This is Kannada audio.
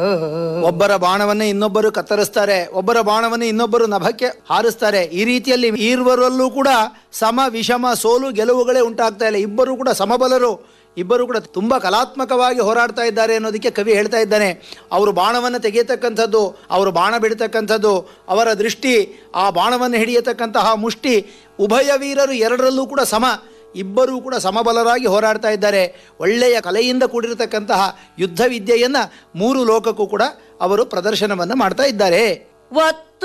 ಒಬ್ಬರ ಬಾಣವನ್ನೇ ಇನ್ನೊಬ್ಬರು ಕತ್ತರಿಸ್ತಾರೆ ಒಬ್ಬರ ಬಾಣವನ್ನು ಇನ್ನೊಬ್ಬರು ನಭಕ್ಕೆ ಹಾರಿಸ್ತಾರೆ ಈ ರೀತಿಯಲ್ಲಿ ಈರ್ವರಲ್ಲೂ ಕೂಡ ಸಮ ವಿಷಮ ಸೋಲು ಗೆಲುವುಗಳೇ ಉಂಟಾಗ್ತಾ ಇಲ್ಲ ಇಬ್ಬರು ಕೂಡ ಸಮಬಲರು ಇಬ್ಬರು ಕೂಡ ತುಂಬ ಕಲಾತ್ಮಕವಾಗಿ ಹೋರಾಡ್ತಾ ಇದ್ದಾರೆ ಅನ್ನೋದಕ್ಕೆ ಕವಿ ಹೇಳ್ತಾ ಇದ್ದಾನೆ ಅವರು ಬಾಣವನ್ನು ತೆಗೆಯತಕ್ಕಂಥದ್ದು ಅವರು ಬಾಣ ಬಿಡ್ತಕ್ಕಂಥದ್ದು ಅವರ ದೃಷ್ಟಿ ಆ ಬಾಣವನ್ನು ಹಿಡಿಯತಕ್ಕಂತಹ ಮುಷ್ಟಿ ಉಭಯ ವೀರರು ಎರಡರಲ್ಲೂ ಕೂಡ ಸಮ ಇಬ್ಬರೂ ಕೂಡ ಸಮಬಲರಾಗಿ ಹೋರಾಡ್ತಾ ಇದ್ದಾರೆ ಒಳ್ಳೆಯ ಕಲೆಯಿಂದ ಕೂಡಿರತಕ್ಕಂತಹ ಯುದ್ಧ ವಿದ್ಯೆಯನ್ನು ಮೂರು ಲೋಕಕ್ಕೂ ಕೂಡ ಅವರು ಪ್ರದರ್ಶನವನ್ನು ಮಾಡ್ತಾ ಇದ್ದಾರೆ ಒತ್ತು